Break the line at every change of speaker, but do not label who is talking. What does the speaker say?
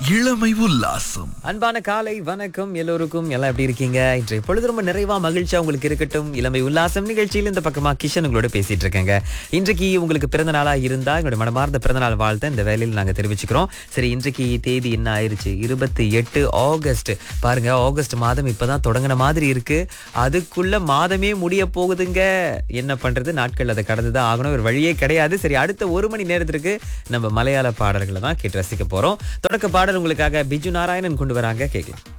இளமை உல்லாசம்
அன்பான காலை வணக்கம் எல்லோருக்கும் எல்லாம் எப்படி இருக்கீங்க இன்றைய பொழுது ரொம்ப நிறைவா மகிழ்ச்சியா உங்களுக்கு இருக்கட்டும் இளமை உல்லாசம் நிகழ்ச்சியில் இந்த பக்கமா கிஷன் உங்களோட பேசிட்டு இருக்கேங்க இன்றைக்கு உங்களுக்கு பிறந்த நாளா இருந்தா எங்களுடைய மனமார்ந்த பிறந்த நாள் வாழ்த்தை இந்த வேலையில் நாங்க தெரிவிச்சுக்கிறோம் சரி இன்றைக்கு தேதி என்ன ஆயிருச்சு இருபத்தி எட்டு ஆகஸ்ட் பாருங்க ஆகஸ்ட் மாதம் இப்பதான் தொடங்கின மாதிரி இருக்கு அதுக்குள்ள மாதமே முடிய போகுதுங்க என்ன பண்றது நாட்கள் அதை கடந்துதான் ஆகணும் ஒரு வழியே கிடையாது சரி அடுத்த ஒரு மணி நேரத்திற்கு நம்ம மலையாள பாடல்களை தான் கேட்டு ரசிக்க போறோம் தொடக்க பாடல் உங்களுக்காக பிஜு நாராயணன் கொண்டு வராங்க கேட்கலாம்